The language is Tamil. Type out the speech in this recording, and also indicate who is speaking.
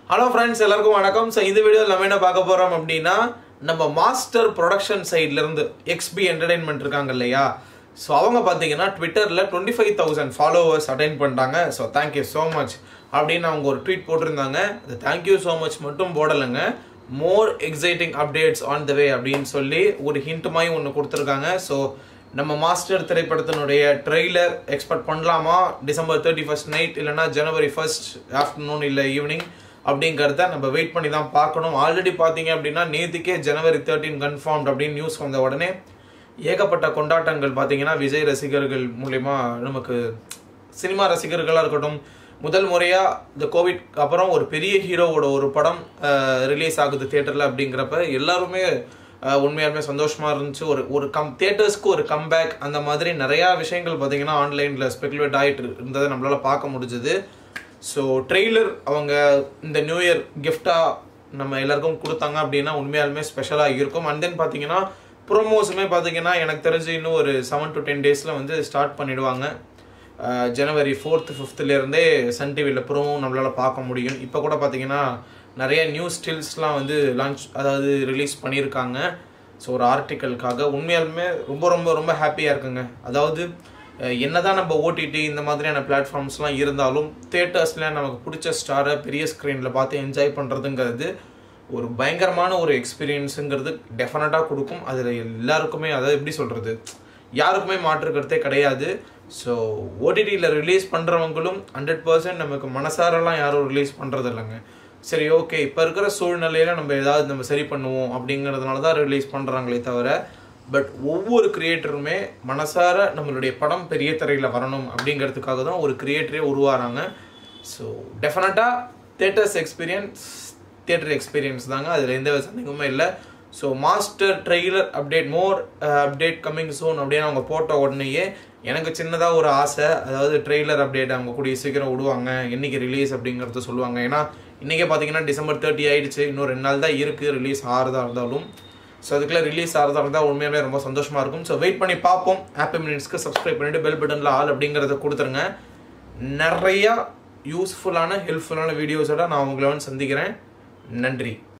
Speaker 1: ஹலோ ஃப்ரெண்ட்ஸ் எல்லாருக்கும் வணக்கம் ஸோ இந்த வீடியோவில் நம்ம என்ன பார்க்க போகிறோம் அப்படின்னா நம்ம மாஸ்டர் ப்ரொடக்ஷன் சைட்லேருந்து எக்ஸ்பி என்டர்டைன்மெண்ட் இருக்காங்க இல்லையா ஸோ அவங்க பார்த்தீங்கன்னா ட்விட்டரில் twenty five thousand followers attain பண்ணிட்டாங்க ஸோ தேங்க்யூ ஸோ மச் அப்படின்னு அவங்க ஒரு ட்வீட் போட்டிருந்தாங்க அது தேங்க்யூ ஸோ மச் மட்டும் போடலைங்க more exciting updates on the way அப்படின்னு சொல்லி ஒரு ஹிண்ட் மாதிரி ஒன்று கொடுத்துருக்காங்க ஸோ நம்ம மாஸ்டர் திரைப்படத்தினுடைய ட்ரெய்லர் எக்ஸ்பெக்ட் பண்ணலாமா டிசம்பர் தேர்ட்டி ஃபர்ஸ்ட் நைட் இல்லைனா ஜனவரி ஃபர்ஸ்ட் ஆஃப்டர்நூன் இல்லை ஈவினிங் அப்படிங்கிறத நம்ம வெயிட் பண்ணி தான் பார்க்கணும் ஆல்ரெடி பார்த்தீங்க அப்படின்னா நேற்றுக்கே ஜனவரி தேர்ட்டின் கன்ஃபார்ம்ட் அப்படின்னு நியூஸ் வந்த உடனே ஏகப்பட்ட கொண்டாட்டங்கள் பார்த்தீங்கன்னா விஜய் ரசிகர்கள் மூலயமா நமக்கு சினிமா ரசிகர்களாக இருக்கட்டும் முதல் முறையாக இந்த கோவிட் அப்புறம் ஒரு பெரிய ஹீரோவோட ஒரு படம் ரிலீஸ் ஆகுது தேட்டரில் அப்படிங்கிறப்ப எல்லாருமே அஹ், உண்மையாலுமே சந்தோஷமாக இருந்துச்சு ஒரு ஒரு கம் தேட்டர்ஸ்க்கு ஒரு கம்பேக் அந்த மாதிரி நிறையா விஷயங்கள் பார்த்தீங்கன்னா ஆன்லைனில் ஸ்பெகுலேட் ஆகிட்டு இருந்ததை நம்மளால் பார்க்க முடிஞ்சுது ஸோ ட்ரெய்லர் அவங்க இந்த நியூ இயர் கிஃப்டாக நம்ம எல்லாருக்கும் கொடுத்தாங்க அப்படின்னா உண்மையாலுமே ஸ்பெஷலாக இருக்கும் அண்ட் தென் பார்த்தீங்கன்னா ப்ரோமோஸுமே பார்த்தீங்கன்னா எனக்கு தெரிஞ்சு இன்னும் ஒரு செவன் டு டென் டேஸில் வந்து ஸ்டார்ட் பண்ணிடுவாங்க அஹ் ஜனவரி ஃபோர்த்து ஃபிஃப்த்துலேருந்தே சன் டிவியில் ப்ரோமோ நம்மளால் பார்க்க முடியும் இப்போ கூட பார்த்தீங்கன்னா நிறைய நியூ ஸ்டில்ஸ்லாம் வந்து லான்ச் அதாவது ரிலீஸ் பண்ணியிருக்காங்க ஸோ ஒரு ஆர்டிக்கலுக்காக உண்மையாலுமே ரொம்ப ரொம்ப ரொம்ப ஹாப்பியாக இருக்குங்க அதாவது அஹ் என்னதான் நம்ம ஓடிடி இந்த மாதிரியான பிளாட்ஃபார்ம்ஸ்லாம் இருந்தாலும் தேட்டர்ஸில் நமக்கு பிடிச்ச ஸ்டாரை பெரிய ஸ்க்ரீனில் பார்த்து என்ஜாய் பண்ணுறதுங்கிறது ஒரு பயங்கரமான ஒரு எக்ஸ்பீரியன்ஸுங்கிறது டெஃபினட்டாக கொடுக்கும் அதில் எல்லாருக்குமே அதாவது எப்படி சொல்கிறது யாருக்குமே மாற்று கருத்தே கிடையாது ஸோ ஓடிடியில் ரிலீஸ் பண்ணுறவங்களும் ஹண்ட்ரட் பர்சன்ட் நமக்கு மனசாரெல்லாம் யாரும் ரிலீஸ் பண்ணுறது இல்லைங்க சரி ஓகே இப்போ இருக்கிற சூழ்நிலையில நம்ம ஏதாவது நம்ம சரி பண்ணுவோம் அப்படிங்கிறதுனால தான் ரிலீஸ் பண்ணுறாங்களே தவிர பட் ஒவ்வொரு கிரியேட்டருமே மனசார நம்மளுடைய படம் பெரிய திரையில் வரணும் அப்படிங்கிறதுக்காக தான் ஒரு கிரியேட்டரே உருவாகிறாங்க ஸோ டெஃபினட்டாக தேட்டர்ஸ் எக்ஸ்பீரியன்ஸ் தியேட்டர் எக்ஸ்பீரியன்ஸ் தாங்க அதில் எந்த வித சந்தேகமுமே இல்லை so Master trailer update more update coming soon அப்படின்னு அவங்க போட்ட உடனேயே எனக்கு சின்னதாக ஒரு ஆசை அதாவது ட்ரெய்லர் அப்டேட் அவங்க கூடிய சீக்கிரம் விடுவாங்க என்னைக்கு ரிலீஸ் அப்படிங்கிறத சொல்லுவாங்க ஏன்னா இன்றைக்கே பார்த்தீங்கன்னா டிசம்பர் தேர்ட்டி ஆயிடுச்சு இன்னும் ரெண்டு நாள் தான் இருக்குது ரிலீஸ் ஆகிறதா இருந்தாலும் ஸோ அதுக்குள்ள ரிலீஸ் ஆகிறதா இருந்தால் உண்மையாகவே ரொம்ப சந்தோஷமாக இருக்கும் ஸோ வெயிட் பண்ணி பார்ப்போம் ஹாப்பி மினிட்ஸ்க்கு சப்ஸ்கிரைப் பண்ணிவிட்டு பெல் பட்டனில் ஆல் அப்படிங்கிறத கொடுத்துருங்க நிறையா யூஸ்ஃபுல்லான ஹெல்ப்ஃபுல்லான வீடியோஸோட நான் உங்களை வந்து சந்திக்கிறேன் நன்றி